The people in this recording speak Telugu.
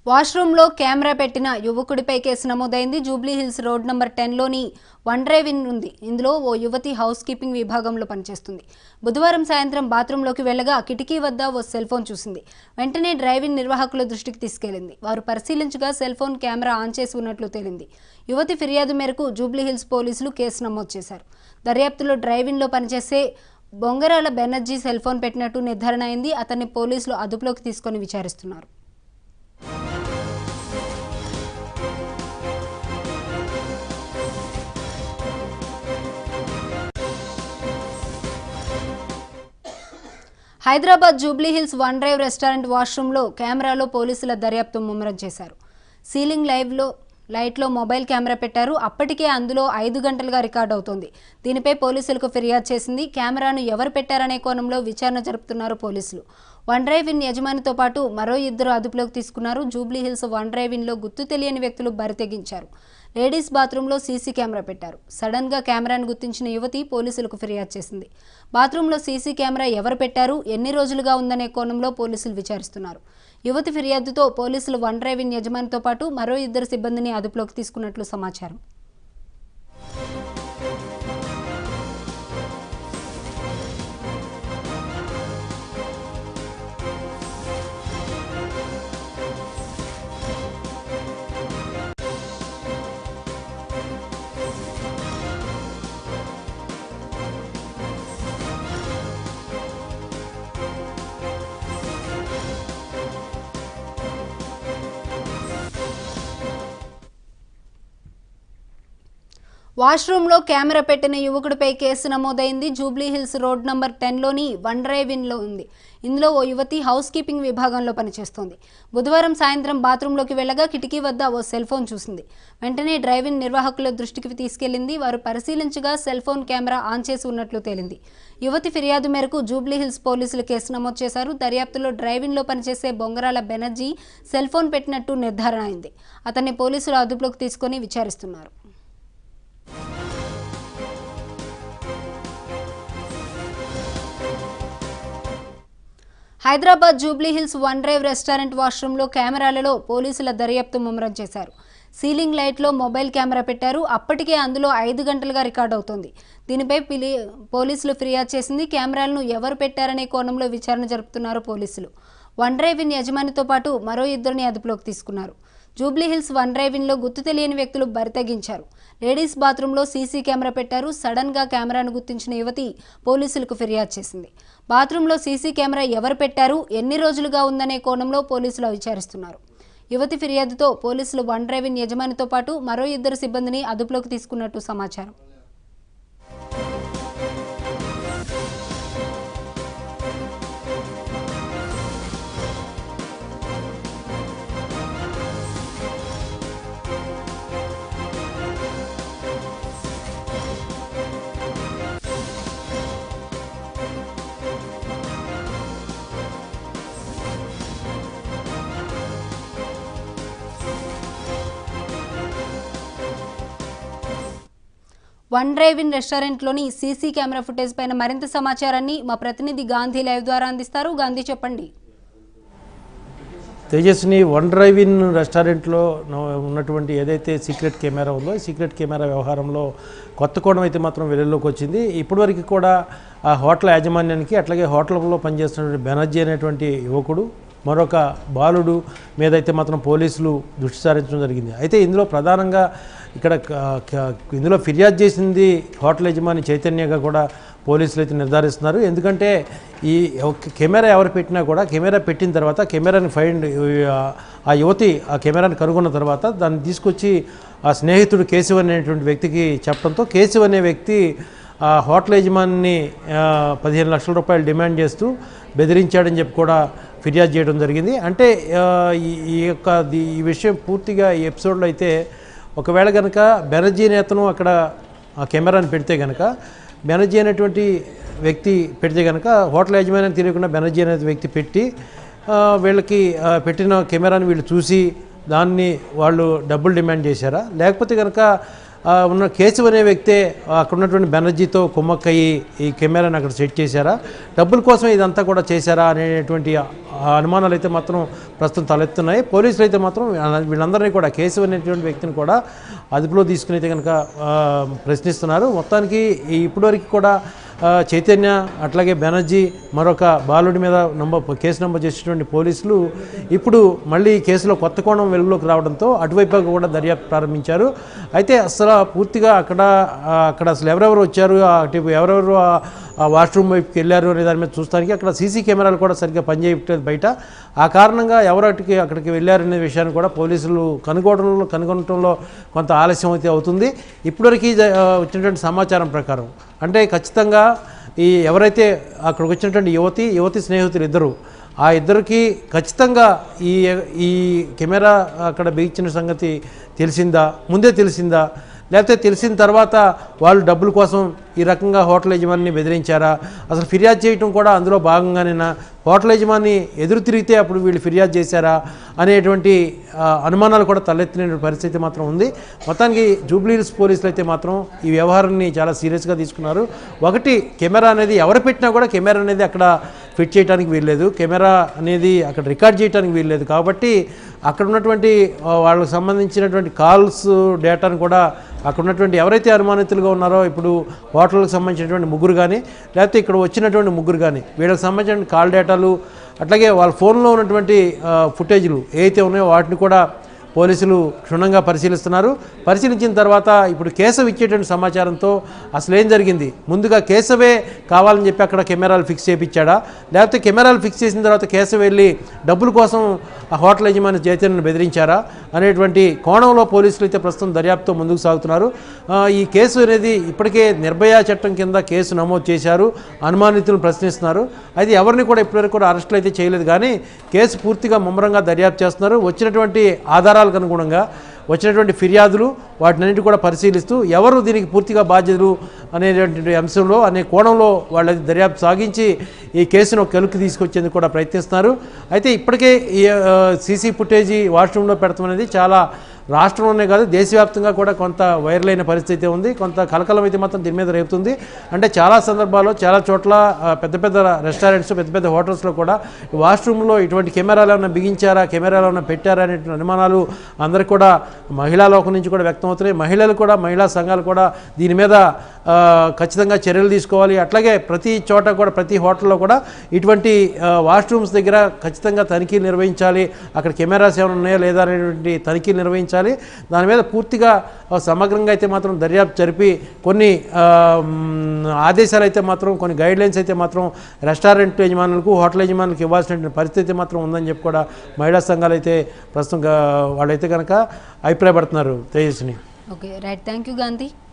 వాష్రూమ్లో కెమెరా పెట్టిన యువకుడిపై కేసు నమోదైంది జూబ్లీ హిల్స్ రోడ్ నంబర్ టెన్లోని వన్ డ్రైవ్ ఇన్ ఉంది ఇందులో ఓ యువతి హౌస్ కీపింగ్ విభాగంలో పనిచేస్తుంది బుధవారం సాయంత్రం బాత్రూంలోకి వెళ్ళగా కిటికీ వద్ద ఓ సెల్ ఫోన్ చూసింది వెంటనే డ్రైవింగ్ నిర్వాహకుల దృష్టికి తీసుకెళ్లింది వారు పరిశీలించగా సెల్ ఫోన్ కెమెరా ఆన్ చేసి ఉన్నట్లు తేలింది యువతి ఫిర్యాదు మేరకు జూబ్లీ హిల్స్ పోలీసులు కేసు నమోదు చేశారు దర్యాప్తులో డ్రైవింగ్లో పనిచేసే బొంగరాల బెనర్జీ సెల్ ఫోన్ పెట్టినట్టు నిర్ధారణ అయింది అతన్ని పోలీసులు అదుపులోకి తీసుకొని విచారిస్తున్నారు Hyderabad Jubilee Hills one drive restaurant వాష్రూమ్లో కెమెరాలో పోలీసుల దర్యాప్తు ముమ్మరం చేశారు సీలింగ్ లైవ్లో లైట్లో మొబైల్ కెమెరా పెట్టారు అప్పటికే అందులో ఐదు గంటలుగా రికార్డ్ అవుతోంది దీనిపై పోలీసులకు ఫిర్యాదు చేసింది కెమెరాను ఎవరు పెట్టారనే కోణంలో విచారణ జరుపుతున్నారు పోలీసులు వన్ డ్రైవ్ ఇన్ యజమానితో పాటు మరో ఇద్దరు అదుపులోకి తీసుకున్నారు జూబ్లీ హిల్స్ వన్ డ్రైవ్ ఇన్లో గుర్తు తెలియని వ్యక్తులు బరితెగించారు లేడీస్ బాత్రూంలో సీసీ కెమెరా పెట్టారు సడన్గా కెమెరాను గుర్తించిన యువతి పోలీసులకు ఫిర్యాదు చేసింది బాత్రూంలో సీసీ కెమెరా ఎవరు పెట్టారు ఎన్ని రోజులుగా ఉందనే కోణంలో పోలీసులు విచారిస్తున్నారు యువతి ఫిర్యాదుతో పోలీసులు వన్ డ్రైవ్ ఇన్ యజమానితో పాటు మరో ఇద్దరు సిబ్బందిని అదుపులోకి తీసుకున్నట్లు సమాచారం వాష్రూమ్లో కెమెరా పెట్టిన యువకుడిపై కేసు నమోదైంది జూబ్లీ హిల్స్ రోడ్ నంబర్ టెన్లోని వన్ డ్రైవ్ ఇన్లో ఉంది ఇందులో ఓ యువతి హౌస్ కీపింగ్ విభాగంలో పనిచేస్తోంది బుధవారం సాయంత్రం బాత్రూంలోకి వెళ్ళగా కిటికీ వద్ద ఓ సెల్ ఫోన్ చూసింది వెంటనే డ్రైవింగ్ నిర్వాహకుల దృష్టికి తీసుకెళ్లింది వారు పరిశీలించగా సెల్ ఫోన్ కెమెరా ఆన్ చేసి ఉన్నట్లు తేలింది యువతి ఫిర్యాదు మేరకు జూబ్లీ హిల్స్ పోలీసులు కేసు నమోదు చేశారు దర్యాప్తులో డ్రైవింగ్లో పనిచేసే బొంగరాల బెనర్జీ సెల్ ఫోన్ పెట్టినట్టు నిర్ధారణ అయింది అతన్ని పోలీసులు అదుపులోకి తీసుకొని విచారిస్తున్నారు Hyderabad Jubilee Hills one drive restaurant వాష్రూమ్లో కెమెరాలలో పోలీసుల దర్యాప్తు ముమ్మరం చేశారు సీలింగ్ లైట్లో మొబైల్ కెమెరా పెట్టారు అప్పటికే అందులో ఐదు గంటలుగా రికార్డ్ అవుతోంది దీనిపై పిలి పోలీసులు ఫిర్యాదు చేసింది కెమెరాలను ఎవరు పెట్టారనే కోణంలో విచారణ జరుపుతున్నారు పోలీసులు వన్ డ్రైవ్ ఇన్ యజమానితో పాటు మరో ఇద్దరిని అదుపులోకి తీసుకున్నారు జూబ్లీ హిల్స్ వన్ డ్రైవ్ ఇన్లో గుర్తు తెలియని వ్యక్తులు బరితెగించారు లేడీస్ బాత్రూంలో సీసీ కెమెరా పెట్టారు సడన్గా కెమెరాను గుర్తించిన యువతి పోలీసులకు ఫిర్యాదు చేసింది బాత్రూంలో సీసీ కెమెరా ఎవరు పెట్టారు ఎన్ని రోజులుగా ఉందనే కోణంలో పోలీసులు విచారిస్తున్నారు యువతి ఫిర్యాదుతో పోలీసులు వన్ డ్రైవ్ ఇన్ యజమానితో పాటు మరో ఇద్దరు సిబ్బందిని అదుపులోకి తీసుకున్నట్టు సమాచారం వన్ డ్రైవ్ ఇన్ రెస్టారెంట్లోని సీసీ కెమెరా ఫుటేజ్ పైన మరింత సమాచారాన్ని మా ప్రతినిధి గాంధీ లైవ్ ద్వారా అందిస్తారు గాంధీ చెప్పండి తేజస్విని వన్ డ్రైవ్ ఇన్ రెస్టారెంట్లో న- ఉన్నటువంటి ఏదైతే సీక్రెట్ కెమెరా ఉందో ఈ సీక్రెట్ కెమెరా వ్యవహారంలో కొత్త కోణం అయితే మాత్రం వెలుగులోకి వచ్చింది ఇప్పటివరకు కూడా ఆ హోటల్ యాజమాన్యానికి అట్లాగే హోటల్లో పనిచేస్తున్నటువంటి బెనర్జీ అనేటువంటి యువకుడు మరొక బాలుడు మీద అయితే మాత్రం పోలీసులు దృష్టి సారించడం జరిగింది అయితే ఇందులో ప్రధానంగా ఇక్కడ క- క- ఇందులో ఫిర్యాదు చేసింది హోటల్ యజమాని చైతన్యగా కూడా పోలీసులు అయితే నిర్ధారిస్తున్నారు ఎందుకంటే ఈ ఎవ- కెమెరా ఎవరు పెట్టినా కూడా కెమెరా పెట్టిన తర్వాత కెమెరాని ఫైండ్ ఆ యువతి ఆ కెమెరాని కనుగొన్న తర్వాత దాన్ని తీసుకొచ్చి ఆ స్నేహితుడు కేశవ్ అనేటువంటి వ్యక్తికి చెప్పడంతో కేశవ్ అనే వ్యక్తి ఆ హోటల్ యజమానిని ఆ, పదిహేను లక్షల రూపాయలు డిమాండ్ చేస్తూ బెదిరించాడని చెప్పి కూడా ఫిర్యాదు చేయడం జరిగింది అంటే ఆ, ఈ ఈ యొక్క ది- ఈ విషయం పూర్తిగా ఈ ఎపిసోడ్లో అయితే ఒకవేళ కనుక బెనర్జీ నేతను అక్కడ ఆ కెమెరాని పెడితే కనుక బెనర్జీ అనేటువంటి వ్యక్తి పెడితే కనుక హోటల్ యజమాని తెలియకుండా బెనర్జీ అనే వ్యక్తి పెట్టి ఆ, వీళ్ళకి ఆ, పెట్టిన కెమెరాని వీళ్ళు చూసి దాన్ని వాళ్ళు డబ్బులు డిమాండ్ చేశారా లేకపోతే కనుక ఆ, ఉన్న కేశవ్ అనే వ్యక్తే అక్కడ ఉన్నటువంటి బెనర్జీతో కుమ్మక్కయ్యి ఈ కెమెరాని అక్కడ సెట్ చేశారా డబ్బుల కోసం ఇదంతా కూడా చేశారా అనేటువంటి ఆ అనుమానాలు అయితే మాత్రం ప్రస్తుతం తలెత్తున్నాయి పోలీసులు అయితే మాత్రం వీళ్ళందరినీ కూడా కేశవ్ అనేటువంటి వ్యక్తిని కూడా అదుపులో తీసుకుని అయితే కనుక ఆ, ప్రశ్నిస్తున్నారు మొత్తానికి ఈ ఇప్పటివరకు కూడా ఆ, చైతన్య అట్లాగే బెనర్జీ మరొక బాలుడి మీద నంబర్ కేసు నంబర్ చేసినటువంటి పోలీసులు ఇప్పుడు మళ్ళీ ఈ కేసులో కొత్త కోణం వెలుగులోకి రావడంతో అటువైపు కూడా దర్యాప్తు ప్రారంభించారు అయితే అసలు పూర్తిగా అక్కడ ఆ, అక్కడ అసలు ఎవరెవరు వచ్చారు ఆ అటు ఎవరెవరు ఆ- ఆ వాష్రూమ్ వైపుకి వెళ్ళారు అనే దాని మీద చూస్తానికి అక్కడ సీసీ కెమెరాలు కూడా సరిగ్గా పనిచేయట్లేదు బయట ఆ కారణంగా ఎవరు అటుకి అక్కడికి వెళ్ళారనే విషయాన్ని కూడా పోలీసులు కనుగొనడంలో కనుగొనడంలో కొంత ఆలస్యం అయితే అవుతుంది ఇప్పటివరకు జ- ఆ, వచ్చినటువంటి సమాచారం ప్రకారం అంటే ఖచ్చితంగా ఈ ఎవరైతే అక్కడికి వచ్చినటువంటి యువతి యువతి స్నేహితులు ఇద్దరు ఆ ఇద్దరికి ఖచ్చితంగా ఈ ఈ కెమెరా అక్కడ బిగించిన సంగతి తెలిసిందా ముందే తెలిసిందా లేకపోతే తెలిసిన తర్వాత వాళ్ళు డబ్బుల కోసం ఈ రకంగా హోటల్ యజమానిని బెదిరించారా అసలు ఫిర్యాదు చేయటం కూడా అందులో భాగంగానేనా హోటల్ యజమాని ఎదురు తిరిగితే అప్పుడు వీళ్ళు ఫిర్యాదు చేశారా అనేటువంటి ఆ, అనుమానాలు కూడా తలెత్తిన పరిస్థితి మాత్రం ఉంది మొత్తానికి జూబ్లీహిల్స్ పోలీసులు అయితే మాత్రం ఈ వ్యవహారాన్ని చాలా సీరియస్గా తీసుకున్నారు ఒకటి కెమెరా అనేది ఎవరు పెట్టినా కూడా కెమెరా అనేది అక్కడ ఫిట్ చేయడానికి వీల్లేదు కెమెరా అనేది అక్కడ రికార్డ్ చేయడానికి వీల్లేదు కాబట్టి అక్కడ ఉన్నటువంటి ఆ, వాళ్ళకి సంబంధించినటువంటి కాల్స్ డేటాను కూడా అక్కడ ఉన్నటువంటి ఎవరైతే అనుమానితులుగా ఉన్నారో ఇప్పుడు హోటల్కి సంబంధించినటువంటి ముగ్గురు కానీ లేకపోతే ఇక్కడ వచ్చినటువంటి ముగ్గురు కానీ వీళ్ళకి సంబంధించిన కాల్ డేటాలు అట్లాగే వాళ్ళ ఫోన్లో ఉన్నటువంటి ఆ, ఫుటేజ్లు ఏవైతే ఉన్నాయో వాటిని కూడా పోలీసులు క్షుణ్ణంగా పరిశీలిస్తున్నారు పరిశీలించిన తర్వాత ఇప్పుడు కేశవ్ ఇచ్చేటువంటి సమాచారంతో అసలు ఏం జరిగింది ముందుగా కేశవే కావాలని చెప్పి అక్కడ కెమెరాలు ఫిక్స్ చేయించాడా లేకపోతే కెమెరాలు ఫిక్స్ చేసిన తర్వాత కేశవ్ వెళ్ళి డబ్బుల కోసం ఆ హోటల్ యజమాని చైతన్యను బెదిరించారా అనేటువంటి కోణంలో పోలీసులు అయితే ప్రస్తుతం దర్యాప్తుతో ముందుకు సాగుతున్నారు ఆ, ఈ కేసు అనేది ఇప్పటికే నిర్భయ చట్టం కింద కేసు నమోదు చేశారు అనుమానితులను ప్రశ్నిస్తున్నారు అది ఎవరిని కూడా ఇప్పటివరకు కూడా అరెస్టులు అయితే చేయలేదు కానీ కేసు పూర్తిగా ముమ్మరంగా దర్యాప్తు చేస్తున్నారు వచ్చినటువంటి ఆధారాలకు అనుగుణంగా వచ్చినటువంటి ఫిర్యాదులు వాటినన్నిటి కూడా పరిశీలిస్తూ ఎవరు దీనికి పూర్తిగా బాధ్యతలు అనేటువంటి అంశంలో అనే కోణంలో వాళ్ళ దర్యాప్తు సాగించి ఈ కేసును ఒక కెలుక్కి తీసుకొచ్చేందుకు కూడా ప్రయత్నిస్తున్నారు అయితే ఇప్పటికే ఈ సీసీ ఫుటేజీ వాష్రూమ్లో పెడతాం అనేది చాలా రాష్ట్రంలోనే కాదు దేశవ్యాప్తంగా కూడా కొంత వైరల్ అయిన పరిస్థితి ఉంది కొంత కలకలం అయితే మాత్రం దీని మీద రేపుతుంది అంటే చాలా సందర్భాల్లో చాలా చోట్ల ఆ, పెద్ద పెద్ద రెస్టారెంట్స్ పెద్ద పెద్ద హోటల్స్లో కూడా వాష్రూమ్లో ఇటువంటి కెమెరాలు ఏమైనా బిగించారా కెమెరాలు ఏమైనా పెట్టారా అనేటువంటి అనుమానాలు అందరికీ కూడా మహిళా లోకం నుంచి కూడా వ్యక్తం అవుతున్నాయి మహిళలు కూడా మహిళా సంఘాలు కూడా దీని మీద ఆ, ఖచ్చితంగా చర్యలు తీసుకోవాలి అట్లాగే ప్రతి చోట కూడా ప్రతి హోటల్లో కూడా ఇటువంటి ఆ, వాష్రూమ్స్ దగ్గర ఖచ్చితంగా తనిఖీలు నిర్వహించాలి అక్కడ కెమెరాస్ ఏమైనా ఉన్నాయా లేదా అనేటువంటి తనిఖీలు నిర్వహించాలి దాని మీద పూర్తిగా ఆ, సమగ్రంగా అయితే మాత్రం దర్యాప్తు జరిపి కొన్ని ఆ, మ్, ఆదేశాలు అయితే మాత్రం కొన్ని గైడ్ లైన్స్ అయితే మాత్రం రెస్టారెంట్ యజమానులకు హోటల్ యజమానులకు ఇవ్వాల్సిన పరిస్థితి మాత్రం ఉందని చెప్పి కూడా మహిళా సంఘాలు అయితే ప్రస్తుతం గా- వాళ్ళైతే కనుక అభిప్రాయపడుతున్నారు Tejaswini okay right thank you Gandhi